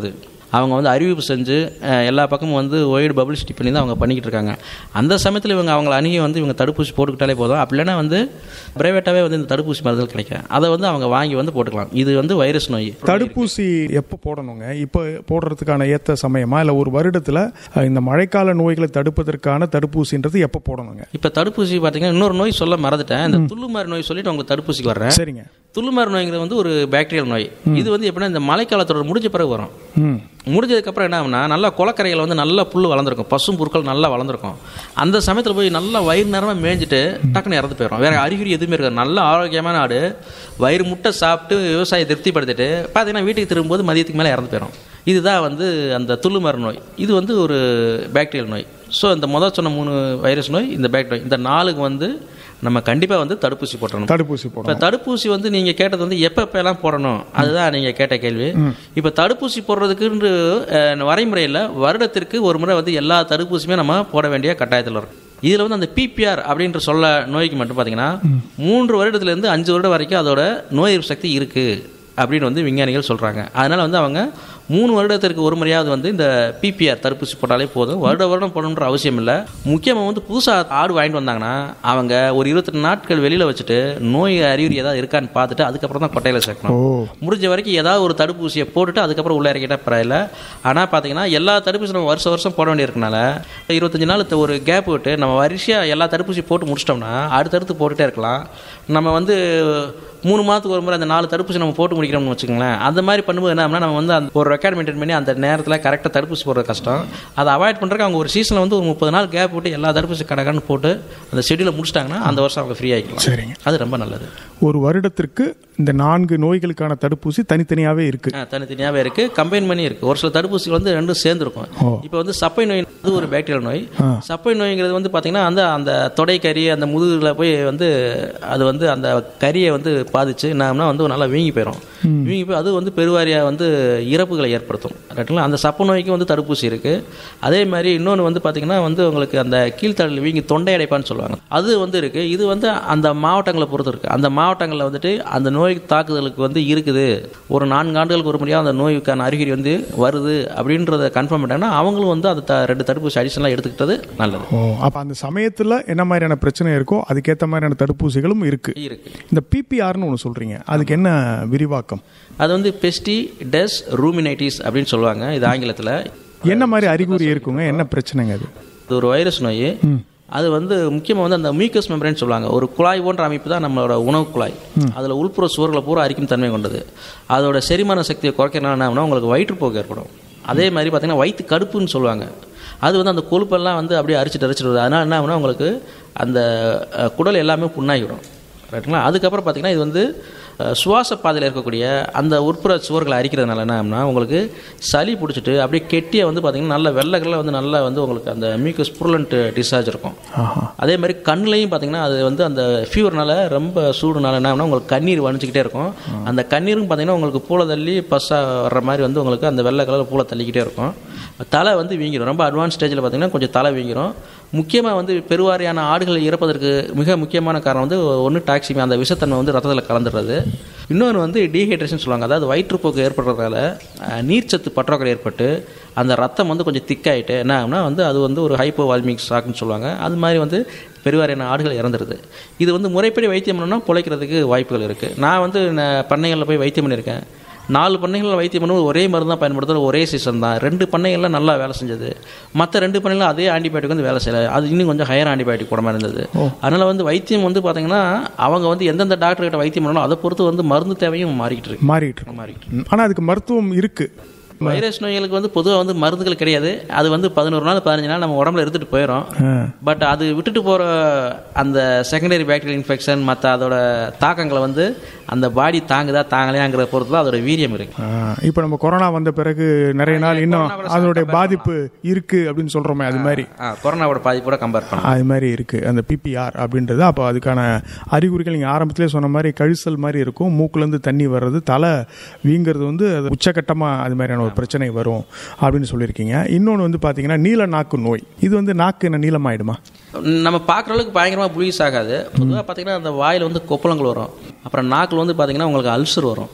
அவங்க வந்து அறிவிப்பு செஞ்சு அஹ், எல்லா பக்கமும் வந்து ஒய்டு பப்ளிசிட்டி பண்ணி தான் அவங்க பண்ணிக்கிட்டு இருக்காங்க அந்த சமயத்தில் இவங்க அவங்கள அணுகி வந்து இவங்க தடுப்பூசி போட்டுக்கிட்டாலே போதும் அப்படி இல்லைன்னா வந்து ப்ரைவேட்டாகவே வந்து இந்த தடுப்பூசி மருந்துகள் கிடைக்கும் அதை வந்து அவங்க வாங்கி வந்து போட்டுக்கலாம் இது வந்து வைரஸ் நோய் தடுப்பூசி எப்போ போடணுங்க இப்போ போடுறதுக்கான ஏத்த சமயமா இல்ல ஒரு வருடத்துல அஹ், இந்த மழைக்கால நோய்களை தடுப்பதற்கான தடுப்பூசின்றது எப்போ போடணுங்க இப்போ தடுப்பூசி பார்த்தீங்கன்னா இன்னொரு நோய் சொல்ல மறந்துட்டேன் இந்த துள்ளுமாறு நோய் சொல்லிட்டு உங்களுக்கு தடுப்பூசிக்கு வர்றேன் சரிங்க துள்ளுமாறு நோய்ங்கிறது வந்து ஒரு பாக்டீரியல் நோய் இது வந்து எப்படின்னா இந்த மழைக்காலத்தோட முடிஞ்ச பிறகு வரும் ம் முடிஞ்சதுக்கப்புறம் என்ன ஆகும்னா நல்லா குளக்கரையில் வந்து நல்லா புல் வளர்ந்துருக்கும் பசும் புற்கள் நல்லா வளர்ந்துருக்கும் அந்த சமயத்தில் போய் நல்லா வயிறு நேரமாக மேய்ஞ்சிட்டு டக்குன்னு இறந்து போயிடும் வேற அறிகுறி எதுவுமே இருக்காது நல்ல ஆரோக்கியமான ஆடு வயிறு முட்டை சாப்பிட்டு விவசாயி திருப்திப்படுத்திட்டு பார்த்தீங்கன்னா வீட்டுக்கு திரும்பும்போது மதியத்துக்கு மேலே இறந்து போயிடும் இதுதான் வந்து அந்த துள்ளுமர நோய் இது வந்து ஒரு பாக்டீரியல் நோய் ஸோ இந்த முதல் சொன்ன மூணு வைரஸ் நோய் இந்த பாக்டீரியா இந்த நாளுக்கு வந்து நம்ம கண்டிப்பாக வந்து தடுப்பூசி போட்டணும் தடுப்பூசி இப்போ போடணும் தடுப்பூசி வந்து நீங்கள் கேட்டது வந்து எப்போ எப்போலாம் போடணும் அதுதான் நீங்கள் கேட்ட கேள்வி இப்போ தடுப்பூசி போடுறதுக்குன்னு அஹ், வரைமுறையில் வருடத்திற்கு ஒரு முறை வந்து எல்லா தடுப்பூசியுமே நம்ம போட வேண்டிய கட்டாயத்தில் இருக்கும் இதில் வந்து அந்த பிபிஆர் அப்படின்ற சொல்ல நோய்க்கு மட்டும் பார்த்தீங்கன்னா மூன்று வருடத்துலேருந்து அஞ்சு வருடம் வரைக்கும் அதோட நோய் எதிர்ப்பு சக்தி இருக்குது அப்படின்னு வந்து விஞ்ஞானிகள் சொல்கிறாங்க அதனால் வந்து அவங்க மூணு வருடத்திற்கு ஒரு முறையாவது வந்து இந்த பிபிஆர் தடுப்பூசி போட்டாலே போதும் வருட வருடம் போடணுன்ற அவசியம் இல்லை முக்கியமாக வந்து புதுசாக ஆடு வாங்கிட்டு வந்தாங்கன்னா அவங்க ஒரு இருபத்தெட்டு நாட்கள் வெளியில் வச்சுட்டு நோய் அறிகுறி ஏதாவது இருக்கான்னு பார்த்துட்டு அதுக்கப்புறம் தான் கொட்டையில் சேர்க்கணும் ஓ முடிஞ்ச வரைக்கும் ஏதாவது ஒரு தடுப்பூசியை போட்டுட்டு அதுக்கப்புறம் உள்ளே இறக்கிட்டா பரவாயில்ல ஆனால் பார்த்தீங்கன்னா எல்லா தடுப்பூசி நம்ம வருஷம் வருஷம் போட வேண்டியிருக்கனால இருபத்தஞ்சு நாள் த- ஒரு கேப் விட்டு நம்ம வரிசையாக எல்லா தடுப்பூசி போட்டு முடிச்சிட்டோம்னா அடுத்தடுத்து போட்டுட்டே இருக்கலாம் நம்ம வந்து மூணு மாதத்துக்கு ஒரு முறை அந்த நாலு தடுப்பூசி நம்ம போட்டு முடிக்கிறோம்னு வச்சுக்கோங்களேன் அந்த மாதிரி பண்ணும்போது என்ன ஆகும்னா நம்ம வந்து அந்த ஒரு ரெக்கார்ட் மெயின்டைன் பண்ணி அந்த நேரத்தில் கரெக்டாக தடுப்பூசி போடுறது கஷ்டம் அதை அவாய்ட் பண்ணுறதுக்கு அவங்க ஒரு சீசனில் வந்து ஒரு முப்பது நாள் கேப் விட்டு எல்லா தடுப்பூசி கடகன்னு போட்டு அந்த ஷெடியூலை முடிச்சிட்டாங்கன்னா அந்த வருஷம் அவங்க ஃப்ரீ ஆகிக்கலாம் சரிங்க அது ரொம்ப நல்லது ஒரு வருடத்திற்கு இந்த நான்கு நோய்களுக்கான தடுப்பூசி தனித்தனியாவே இருக்கு ஆ, தனித்தனியாகவே இருக்கு கம்பைன் பண்ணி இருக்கு ஒரு சில தடுப்பூசிகள் வந்து ரெண்டும் சேர்ந்துருக்கும் இப்போ வந்து சப்பை நோய் அது ஒரு பாக்டீரியல் நோய் சப்பை நோய்ங்கிறது வந்து பார்த்தீங்கன்னா அந்த அந்த தொடை கறி அந்த முதுகில் போய் வந்து அது வந்து அந்த கறியை வந்து பாதிச்சு என்னன்னா வந்து நல்லா வீங்கி போயிடும் வீங்கி போய் அது வந்து பெருவாரியாக வந்து இறப்புகளை ஏற்படுத்தும் ரைட்டுங்களா அந்த சப்பை நோய்க்கு வந்து தடுப்பூசி இருக்கு அதே மாதிரி இன்னொன்று வந்து பார்த்தீங்கன்னா வந்து உங்களுக்கு அந்த கீழ்த்தடல் வீங்கி தொண்டை அடைப்பான்னு சொல்லுவாங்க அது வந்து இருக்கு இது வந்து அந்த மாவட்டங்களை பொறுத்து இருக்கு அந்த மாவட்டங்களில் வந்துட்டு அந்த நோய் தாக்குதலுக்கு வந்து இருக்குது ஒரு நான்கு ஆண்டுகளுக்கு ஒரு முறையாக அந்த நோய்க்கான அறிகுறி வந்து வருது அப்படின்றத கன்ஃபார்ம் பண்ணிட்டாங்கன்னா அவங்களும் வந்து அந்த த- ரெண்டு தடுப்பூசி அடிஷனலாக எடுத்துக்கிட்டது நல்லது ஓ அப்ப அந்த சமயத்துல என்ன மாதிரியான பிரச்சனை இருக்கோ அதுக்கேத்த மாதிரியான தடுப்பூசிகளும் இருக்கு இருக்கு இந்த பிபிஆர்னு ஒன்று சொல்றீங்க அதுக்கு என்ன விரிவாக்கம் அது வந்து பெஸ்டி டெஸ் ரூமினைட்டிஸ் அப்படின்னு சொல்லுவாங்க இது ஆங்கிலத்தில் என்ன மாதிரி அறிகுறி இருக்குங்க என்ன பிரச்சனைங்க அது இது ஒரு வைரஸ் நோய் அது வந்து முக்கியமாக வந்து அந்த மியூக்கஸ் மெம்பரேன்னு சொல்லுவாங்க ஒரு குழாய் போன்ற அமைப்பு தான் நம்மளோட உணவு குழாய் அதில் உள்புற சுவர்களை பூரா அரிக்கும் தன்மை கொண்டது அதோட செரிமான சக்தியை குறைக்கிறனால என்ன ஆகும்னா உங்களுக்கு வயிற்றுப்போக்கு ஏற்படும் அதே மாதிரி பார்த்தீங்கன்னா வயிற்று கடுப்புன்னு சொல்லுவாங்க அது வந்து அந்த கொழுப்பெல்லாம் வந்து அப்படியே அரிச்சிட்டு அரிச்சிட்டு வருது அதனால் என்ன ஆகும்னா உங்களுக்கு அந்த அஹ், குடல் எல்லாமே புண்ணாகிடும் ரைட்டுங்களா அதுக்கப்புறம் பார்த்தீங்கன்னா இது வந்து அஹ், சுவாச பாதையில் இருக்கக்கூடிய அந்த உட்புற சுவர்களை அரிக்கிறதுனால என்ன ஆகும்னா உங்களுக்கு சளி பிடிச்சிட்டு அப்படியே கெட்டியாக வந்து பார்த்தீங்கன்னா நல்ல வெள்ளைகளில் வந்து நல்லா வந்து உங்களுக்கு அந்த மியூக்கஸ் புரலண்ட் டிஸ்சார்ஜ் இருக்கும் ஆஹா அதே மாதிரி கண்ணுலையும் பார்த்தீங்கன்னா அது வந்து அந்த ஃபீவர்னால ரொம்ப சூடுனால என்ன ஆகும்னா உங்களுக்கு கண்ணீர் வணிச்சிக்கிட்டே இருக்கும் அந்த கண்ணீரும் பார்த்தீங்கன்னா உங்களுக்கு பூளை தள்ளி பஸ்ஸாக வர்ற மாதிரி வந்து உங்களுக்கு அந்த வெள்ளை கலர் பூளை தள்ளிக்கிட்டே இருக்கும் தலை வந்து வீங்கிடும் ரொம்ப அட்வான்ஸ் ஸ்டேஜில் பார்த்தீங்கன்னா கொஞ்சம் தலை வீங்கிடும் முக்கியமாக வந்து பெருவாரியான ஆடுகள் இறப்பதற்கு மிக முக்கியமான காரணம் வந்து ஒன்று டாக்ஸிமி அந்த விஷத்தன்மை வந்து ரத்தத்தில் கலந்துடுறது இன்னொன்று வந்து டீஹைட்ரேஷன் சொல்லுவாங்க அதாவது வயிற்றுப்போக்கு ஏற்படுறதால அஹ், நீர்ச்சத்து பற்றாக்குறை ஏற்பட்டு அந்த ரத்தம் வந்து கொஞ்சம் திக்காயிட்டு என்ன ஆகும்னா வந்து அது வந்து ஒரு ஹைப்போ வால்மிக் ஷாக்னு சொல்லுவாங்க அது மாதிரி வந்து பெருவாரியான ஆடுகள் இறந்துருது இது வந்து முறைப்படி வைத்தியம் பண்ணணும்னா பிழைக்கிறதுக்கு வாய்ப்புகள் இருக்குது நான் வந்து நான் பண்ணைகளில் போய் வைத்தியம் பண்ணியிருக்கேன் நாலு பண்ணைகளில் வைத்தியம் பண்ணும்போது ஒரே மருந்து தான் பயன்படுத்துறது ஒரே சீசன் தான் ரெண்டு பண்ணைகளில் நல்லா வேலை செஞ்சது மற்ற ரெண்டு பண்ணைகளில் அதே ஆன்டிபயோட்டிக் வந்து வேலை செய்யலை அது இன்னும் கொஞ்சம் ஹையர் ஆன்டிபயோட்டிக் போட மாதிரி இருந்தது அதனால் வந்து வைத்தியம் வந்து பார்த்தீங்கன்னா அவங்க வந்து எந்தெந்த டாக்டர் கிட்ட வைத்தியம் பண்ணணும் அதை பொறுத்து வந்து மருந்து தேவையும் மாறிக்கிட்டு இருக்கு மாறிட்டு இருக்கு மாறிக்கிட்டு ம், ஆனா அதுக்கு மருத்துவம் இருக்கு வைரஸ் நோய்களுக்கு வந்து பொதுவாக வந்து மருந்துகள் கிடையாது அது வந்து பதினோரு நாள் பதினஞ்சு நாள் நம்ம உடம்புல இருந்துட்டு போயிடும் ஆ. பட் அது விட்டுட்டு போகிற அந்த செகண்டரி பாக்டீரியல் இன்ஃபெக்ஷன் மற்ற அதோட தாக்கங்களை வந்து அந்த பாடி தாங்குதா தாங்கலையாங்கிற பொறுத்து தான் அதோட வீரியம் இருக்கு ஆ, இப்ப நம்ம கொரோனா வந்த பிறகு நிறைய நாள் இன்னும் அதனுடைய பாதிப்பு இருக்கு அப்படின்னு சொல்றோமே அது மாதிரி ஆ, கொரோனாவோட பாதிப்போட கம்பேர் பண்ணலாம் அது மாதிரி இருக்கு அந்த பிபிஆர் அப்படின்றது அப்போ அதுக்கான அறிகுறிகள் நீங்க ஆரம்பத்திலே சொன்ன மாதிரி கழிசல் மாதிரி இருக்கும் மூக்குல இருந்து தண்ணி வர்றது தலை வீங்கிறது வந்து அது உச்சகட்டமா அது மாதிரியான ஒரு பிரச்சனை வரும் அப்படின்னு சொல்லியிருக்கீங்க இன்னொன்று வந்து பாத்தீங்கன்னா நீல நாக்கு நோய் இது வந்து நாக்கு என்ன நீளமாயிடுமா நம்ம பார்க்குற அளவுக்கு பயங்கரமாக புளிஸ் ஆகாது பொதுவாக பார்த்தீங்கன்னா அந்த வாயில் வந்து கொப்பளங்கள் வரும் அப்புறம் நாக்கில் வந்து பார்த்தீங்கன்னா உங்களுக்கு அல்சர் வரும்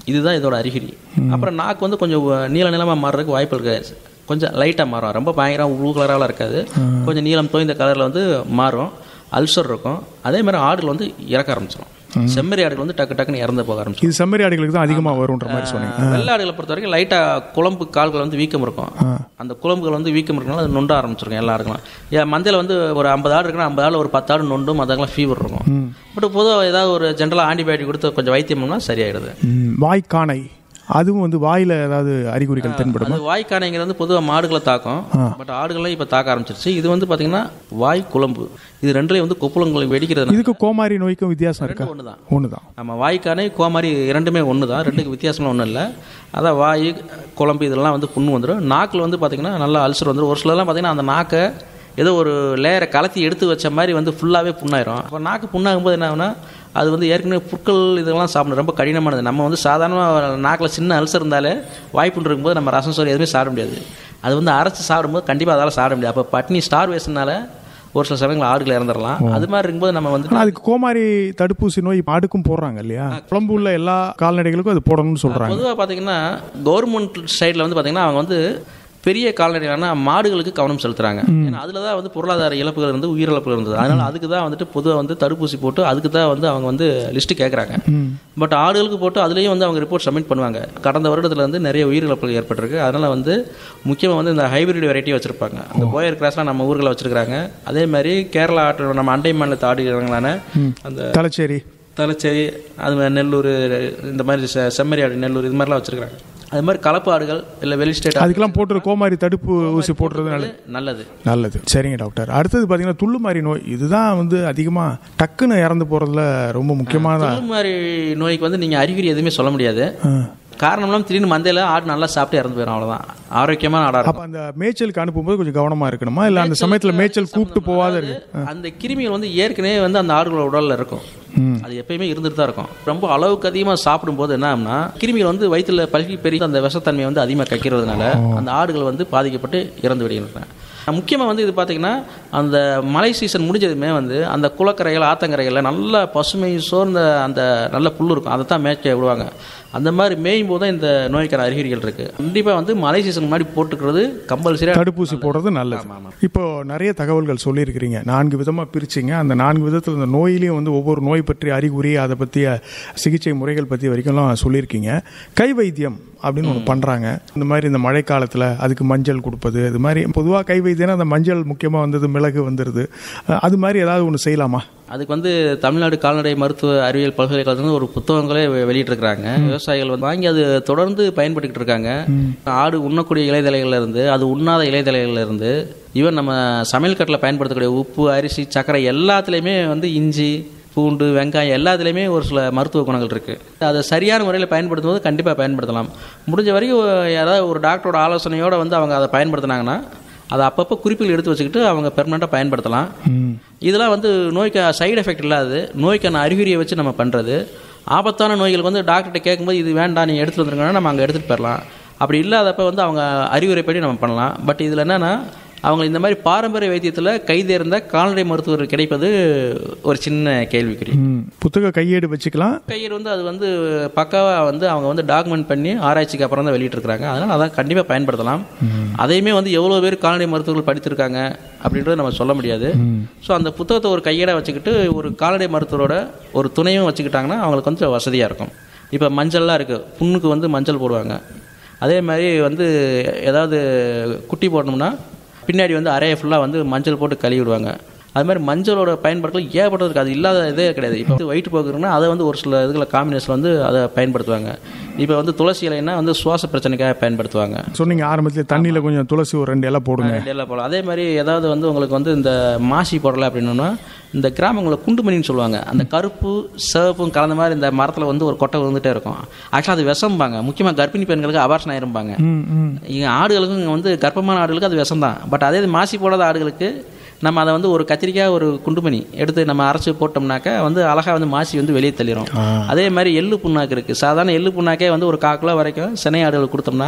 இதுதான் இதோட அறிகுறி அப்புறம் நாக்கு வந்து கொஞ்சம் நீள நீளமாக மாறுறதுக்கு வாய்ப்பு இருக்கு கொஞ்சம் லைட்டாக மாறும் ரொம்ப பயங்கரம் ப்ளூ கலராலாம் இருக்காது கொஞ்சம் நீளம் தோய்ந்த கலரில் வந்து மாறும் அல்சர் இருக்கும் அதே மாதிரி ஆடுகள் வந்து இறக்க ஆரம்பிச்சிடும் செம்மறி ஆடுகள் வந்து டக்கு டக்குன்னு இறந்து போக ஆரம்பிச்சிடும் இது செம்மறி ஆடுகளுக்கு தான் அதிகமாக வரும்ன்ற மாதிரி சொன்னீங்க வெள்ளை ஆடுகளை பொறுத்த வரைக்கும் லைட்டாக குழம்பு கால்கள் வந்து வீக்கம் இருக்கும் அந்த குழம்புகள் வந்து வீக்கம் இருக்கனால அது நொண்ட ஆரம்பிச்சிருக்கும் எல்லா ஆடுகளும் ஏன் மந்தையில் வந்து ஒரு ஐம்பது ஆடு இருக்குன்னா ஐம்பது ஆடு ஒரு பத்து ஆடு நொண்டும் அதெல்லாம் ஃபீவர் இருக்கும் பட் பொதுவாக ஏதாவது ஒரு ஜென்ரலாக ஆன்டிபயோட்டிக் கொடுத்து கொஞ்சம் வைத்தியம் பண்ணா சரியாயிடுது ம், வாய்க்கானை அதுவும் வந்து வாயில ஏதாவது அறிகுறிகள் தென்படுமா அது வாய்க்கானைங்கிறது வந்து பொதுவாக மாடுகளை தாக்கும் பட் ஆடுகள்லாம் இப்போ தாக்க ஆரம்பிச்சிருச்சு இது வந்து பார்த்தீங்கன்னா வாய் குழம்பு இது ரெண்டுலேயும் வந்து கொப்புளங்களை வெடிக்கிறது இதுக்கு கோமாரி நோய்க்கும் வித்தியாசம் இருக்கா ஒன்று தான் ஒன்று தான் நம்ம வாய்க்கானை கோமாரி இரண்டுமே ஒன்று தான் ரெண்டுக்கு வித்தியாசம்லாம் ஒன்றும் இல்லை அதான் வாய் குழம்பு இதெல்லாம் வந்து புண்ணு வந்துடும் நாக்கில் வந்து பார்த்திங்கன்னா நல்லா அல்சர் வந்துடும் ஒரு சிலர்லாம் பார்த்திங்கன்னா அந்த நாக்கை ஏதோ ஒரு லேயரை கலத்தி எடுத்து வச்ச மாதிரி வந்து ஃபுல்லாகவே புண்ணாயிரும் அப்போ நாக்கு புண்ணாகும்போது என்ன ஆகுனா அது வந்து ஏற்கனவே புற்கள் இதெல்லாம் சாப்பிடணும் ரொம்ப கடினமானது நம்ம வந்து சாதாரணமாக நாக்கில் சின்ன அல்சர் இருந்தாலே வாய்ப்புன்னு இருக்கும்போது நம்ம ரசம் சோறு எதுவுமே சாப்பிட முடியாது அது வந்து அரைச்சி சாப்பிடும்போது கண்டிப்பாக அதால் சாப்பிட முடியாது அப்போ பட்னி ஸ்டார் வேஸ்ட்னால ஒரு சில சமயங்கள் ஆடுகள் இறந்துடலாம் அது மாதிரி இருக்கும்போது நம்ம வந்து ஆனா அதுக்கு கோமாரி தடுப்பூசி நோய் ஆடுக்கும் போடுறாங்க இல்லையா குழம்பு உள்ள எல்லா கால்நடைகளுக்கும் அது போடணும்னு சொல்றாங்க பொதுவாக பார்த்தீங்கன்னா கவர்மெண்ட் சைடில் வந்து பார்த்தீங்கன்னா அவங்க வந்து பெரிய கால்நடைகளான மாடுகளுக்கு கவனம் செலுத்துறாங்க ஏன்னா அதில் தான் வந்து பொருளாதார இழப்புகள் இருந்து உயிரிழப்புகள் இருந்தது அதனால அதுக்கு தான் வந்துட்டு பொதுவாக வந்து தடுப்பூசி போட்டு அதுக்கு தான் வந்து அவங்க வந்து லிஸ்ட்டு கேட்குறாங்க பட் ஆடுகளுக்கு போட்டு அதுலேயும் வந்து அவங்க ரிப்போர்ட் சப்மிட் பண்ணுவாங்க கடந்த வருடத்தில் வந்து நிறைய உயிரிழப்புகள் ஏற்பட்டிருக்கு அதனால வந்து முக்கியமாக வந்து இந்த ஹைபிரிட் வெரைட்டி வச்சிருப்பாங்க அந்த போயர் கிராஸ்லாம் நம்ம ஊர்களில் வச்சிருக்காங்க அதே மாதிரி கேரளா ஆட்டு நம்ம அண்டை மாநிலத்து ஆடுகிறாங்களான அந்த தலைச்சேரி தலைச்சேரி அது மாதிரி நெல்லூர் இந்த மாதிரி செ- செம்மறி ஆடு நெல்லூர் இது மாதிரிலாம் வச்சிருக்காங்க அது மாதிரி கலப்பு ஆடுகள் இல்லை வெளி ஸ்டேட் அதுக்கெல்லாம் போட்டு கோமாரி தடுப்பு ஊசி போட்டுறது நல்லது நல்லது நல்லது சரிங்க டாக்டர் அடுத்தது பார்த்தீங்கன்னா துள்ளுமாரி நோய் இதுதான் வந்து அதிகமாக டக்குன்னு இறந்து போகிறதுல ரொம்ப முக்கியமான மாதிரி நோய்க்கு வந்து நீங்கள் அறிகுறி எதுவுமே சொல்ல முடியாது காரணம்லாம் திடீர்னு மந்தையில் ஆடு நல்லா சாப்பிட்டு இறந்து போயிடும் அவ்வளோதான் ஆரோக்கியமான ஆடா இருக்கும் அப்போ அந்த மேய்ச்சலுக்கு அனுப்பும்போது கொஞ்சம் கவனமாக இருக்கணுமா இல்லை அந்த சமயத்தில் மேய்ச்சல் கூப்பிட்டு போகாத இருக்கு அந்த கிருமிகள் வந்து ஏற்கனவே வந்து அந்த ஆடுகளோட உடல்ல இருக்கும் அது எப்பயுமே இருந்துட்டு தான் இருக்கும் ரொம்ப அளவுக்கு அதிகமாக சாப்பிடும்போது என்ன ஆகும்னா கிருமிகள் வந்து வயிற்றுல பல்கி பெரிய அந்த விஷத்தன்மையை வந்து அதிகமாக கக்கிறதுனால அந்த ஆடுகள் வந்து பாதிக்கப்பட்டு இறந்து விடுகின்றன முக்கியமாக வந்து இது பார்த்தீங்கன்னா அந்த மழை சீசன் முடிஞ்சதுமே வந்து அந்த குளக்கரைகள் ஆத்தங்கரைகளில் நல்ல பசுமை சோர்ந்த அந்த நல்ல புல் இருக்கும் அதை தான் மேய்க்க விடுவாங்க அந்த மாதிரி மேயும் போது தான் இந்த நோய்க்கான அறிகுறிகள் இருக்குது கண்டிப்பாக வந்து மழை சீசன் முன்னாடி போட்டுக்கிறது கம்பல்சரியாக தடுப்பூசி போடுறது நல்லது இப்போ நிறைய தகவல்கள் சொல்லியிருக்கிறீங்க நான்கு விதமாக பிரிச்சிங்க அந்த நான்கு விதத்தில் இந்த நோயிலையும் வந்து ஒவ்வொரு நோய் பற்றிய அறிகுறி அதை பற்றிய சிகிச்சை முறைகள் பற்றி வரைக்கும்லாம் சொல்லியிருக்கீங்க கை வைத்தியம் அப்படின்னு ஒன்று பண்ணுறாங்க இந்த மாதிரி இந்த மழைக்காலத்தில் அதுக்கு மஞ்சள் கொடுப்பது இது மாதிரி பொதுவாக கை வைத்தியம்னா அந்த மஞ்சள் முக்கியமாக வந்தது மிளகு வந்துடுது அஹ் அது மாதிரி ஏதாவது ஒன்று செய்யலாமா அதுக்கு வந்து தமிழ்நாடு கால்நடை மருத்துவ அறிவியல் பல்கலைக்கழகத்துல ஒரு புத்தகங்களே வெ- வெளியிட்டிருக்கிறாங்க விவசாயிகள் வந்து வாங்கி அது தொடர்ந்து பயன்படுத்திட்டு இருக்காங்க ஆடு உண்ணக்கூடிய இலைதலைகள்ல இருந்து அது உண்ணாத இலைதலைகள்ல இருந்து ஈவன் நம்ம சமையல் கட்டில் பயன்படுத்தக்கூடிய உப்பு அரிசி சர்க்கரை எல்லாத்துலேயுமே வந்து இஞ்சி பூண்டு வெங்காயம் எல்லாத்துலேயுமே ஒரு சில மருத்துவ குணங்கள் இருக்குது அதை சரியான முறையில் பயன்படுத்தும் போது கண்டிப்பாக பயன்படுத்தலாம் முடிஞ்ச வரைக்கும் யாராவது ஒரு டாக்டரோட ஆலோசனையோடு வந்து அவங்க அதை பயன்படுத்தினாங்கன்னா அதை அப்பப்போ குறிப்புகள் எடுத்து வச்சுக்கிட்டு அவங்க பெர்மனெண்ட்டாக பயன்படுத்தலாம் இதெல்லாம் வந்து நோய்க்கு சைடு எஃபெக்ட் இல்லாதது நோய்க்கான அறிகுறியை வச்சு நம்ம பண்ணுறது ஆபத்தான நோய்களுக்கு வந்து டாக்டர்கிட்ட கேட்கும்போது இது வேண்டாம் நீ எடுத்துகிட்டு வந்துருங்கன்னா நம்ம அங்கே எடுத்துகிட்டு போயிடலாம் அப்படி இல்லாதப்ப வந்து அவங்க அறிவுரைப்படி நம்ம பண்ணலாம் பட் இதில் என்னென்னா அவங்க இந்த மாதிரி பாரம்பரிய வைத்தியத்தில் கைதேர்ந்த கால்நடை மருத்துவர் கிடைப்பது ஒரு சின்ன கேள்விக்குறி ம், புத்தக கையேடு வச்சுக்கலாம் கையர் வந்து அது வந்து பக்காவாக வந்து அவங்க வந்து டாக்குமெண்ட் பண்ணி ஆராய்ச்சிக்கு அப்புறம் தான் வெளியிட்டிருக்காங்க அதனால் அதான் கண்டிப்பாக பயன்படுத்தலாம் அதையுமே வந்து எவ்வளோ பேர் கால்நடை மருத்துவர்கள் படித்திருக்காங்க அப்படின்றத நம்ம சொல்ல முடியாது ஸோ அந்த புத்தகத்தை ஒரு கையேடாக வச்சுக்கிட்டு ஒரு கால்நடை மருத்துவரோட ஒரு துணையும் வச்சுக்கிட்டாங்கன்னா அவங்களுக்கு கொஞ்சம் வசதியாக இருக்கும் இப்போ மஞ்சள்லாம் இருக்குது புண்ணுக்கு வந்து மஞ்சள் போடுவாங்க அதே மாதிரி வந்து ஏதாவது குட்டி போடணும்னா பின்னாடி வந்து அறையை ஃபுல்லாக வந்து மஞ்சள் போட்டு கழுவி விடுவாங்க அது மாதிரி மஞ்சளோட பயன்பாடுகள் ஏகப்பட்டது இருக்குது அது இல்லாத இதே கிடையாது இப்போ வந்து வயிற்று போக்குறதுனா அதை வந்து ஒரு சில இதுகளை காம்பினேஷன் வந்து அதை பயன்படுத்துவாங்க இப்போ வந்து துளசி இலைன்னா வந்து சுவாச பிரச்சனைக்காக பயன்படுத்துவாங்க சொன்னீங்க ஆரம்பத்தில் தண்ணியில் கொஞ்சம் துளசி ஒரு ரெண்டு இலை போடுங்க ரெண்டு எல்லாம் போடலாம் அதே மாதிரி ஏதாவது வந்து உங்களுக்கு வந்து இந்த மாசி போடலை அப்படின்னா இந்த கிராமங்களில் குண்டுமணின்னு சொல்லுவாங்க அந்த கருப்பு சிவப்பும் கலந்த மாதிரி இந்த மரத்தில் வந்து ஒரு கொட்டை வந்துட்டே இருக்கும் ஆக்சுவலாக அது விஷம்பாங்க முக்கியமாக கர்ப்பிணி பெண்களுக்கு அபார்ஷன் ஆயிருப்பாங்க ம் ம் இங்கே ஆடுகளுக்கும் இங்கே வந்து கர்ப்பமான ஆடுகளுக்கு அது விஷம் தான் பட் அதே இது மாசி போடாத ஆடுகளுக்கு நம்ம அதை வந்து ஒரு கத்திரிக்காய் ஒரு குண்டுமணி எடுத்து நம்ம அரைச்சி போட்டோம்னாக்கா வந்து அழகாக வந்து மாசி வந்து வெளியே தள்ளிடும் அதே மாதிரி எள்ளு புண்ணாக்கு இருக்குது சாதாரண எள்ளு புண்ணாக்கே வந்து ஒரு கால் கிலோ வரைக்கும் சினை ஆடுகளுக்கு கொடுத்தோம்னா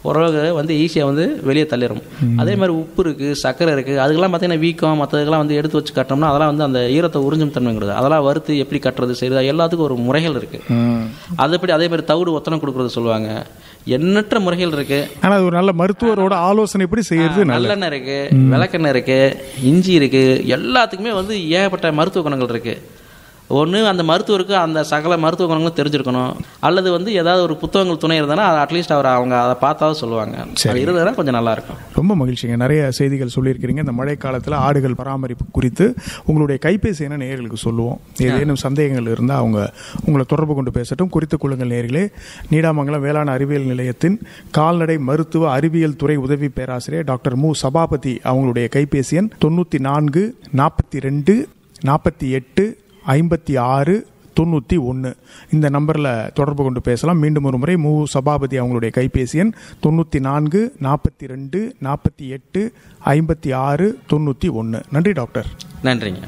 உறவு வந்து ஈஸியாக வந்து வெளியே தள்ளிடும் அதே மாதிரி உப்பு இருக்குது சர்க்கரை இருக்குது அதுக்கெல்லாம் பார்த்தீங்கன்னா வீக்கம் மற்றதுக்கெல்லாம் வந்து எடுத்து வச்சு கட்டினோம்னா அதெல்லாம் வந்து அந்த ஈரத்தை உறிஞ்சும் தன்மை கொடுக்குது அதெல்லாம் வறுத்து எப்படி கட்டுறது செய்யுது எல்லாத்துக்கும் ஒரு முறைகள் இருக்குது அதுபடி அதே மாதிரி தவிடு ஒத்தனம் கொடுக்குறது சொல்லுவாங்க எண்ணற்ற முறைகள் இருக்குது ஆனா அது ஒரு நல்ல மருத்துவரோட ஆலோசனைப்படி செய்யறது நல்லது நல்லெண்ணெய் இருக்கு விளக்கெண்ணெய் இருக்கு இஞ்சி இருக்கு எல்லாத்துக்குமே வந்து ஏகப்பட்ட மருத்துவ குணங்கள் இருக்கு ஒன்று அந்த மருத்துவருக்கு அந்த சகல மருத்துவ குணங்களும் தெரிஞ்சிருக்கணும் அல்லது வந்து ஏதாவது ஒரு புத்தகங்கள் துணை இருந்தானா அட்லீஸ்ட் அவர் அவங்க அதை பார்த்தாவது சொல்லுவாங்க அது இருந்ததுன்னா கொஞ்சம் நல்லா இருக்கும் ரொம்ப மகிழ்ச்சிங்க நிறைய செய்திகள் சொல்லியிருக்கிறீங்க இந்த மழை காலத்தில் ஆடுகள் பராமரிப்பு குறித்து உங்களுடைய கைபேசி என நேயர்களுக்கு சொல்லுவோம் ஏதேனும் சந்தேகங்கள் இருந்தால் அவங்க உங்களை தொடர்பு கொண்டு பேசட்டும் குறித்துக் கொள்ளுங்கள் நேர்களே நீடாமங்கலம் வேளாண் அறிவியல் நிலையத்தின் கால்நடை மருத்துவ அறிவியல் துறை உதவி பேராசிரியர் டாக்டர் மு சபாபதி அவங்களுடைய கைபேசி எண் தொண்ணூற்றி நான்கு நாற்பத்தி ரெண்டு நாற்பத்தி எட்டு ஐம்பத்தி ஆறு தொண்ணூற்றி ஒன்று இந்த நம்பரில் தொடர்பு கொண்டு பேசலாம் மீண்டும் ஒரு முறை மு சபாபதி அவங்களுடைய கைபேசி எண் தொண்ணூற்றி நான்கு நாற்பத்தி ரெண்டு நாற்பத்தி எட்டு ஐம்பத்தி ஆறு தொண்ணூற்றி ஒன்று நன்றி டாக்டர் நன்றிங்க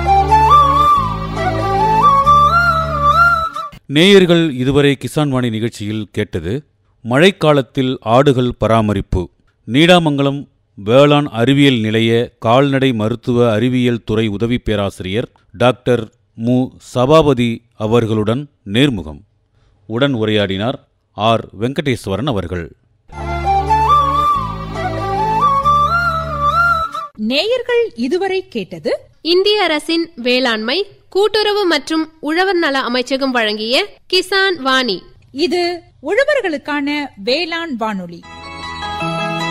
நேயர்கள் இதுவரை கிசான் வாணி நிகழ்ச்சியில் கேட்டது மழைக்காலத்தில் ஆடுகள் பராமரிப்பு நீடாமங்கலம் வேளாண் அறிவியல் நிலைய கால்நடை மருத்துவ அறிவியல் துறை உதவி பேராசிரியர் டாக்டர் மு சபாபதி அவர்களுடன் நேர்முகம் உடன் உரையாடினார் ஆர் வெங்கடேஸ்வரன் அவர்கள் நேயர்கள் இதுவரை கேட்டது இந்திய அரசின் வேளாண்மை கூட்டுறவு மற்றும் உழவர் நல அமைச்சகம் வழங்கிய கிசான் வாணி இது உழவர்களுக்கான வேளாண் வானொலி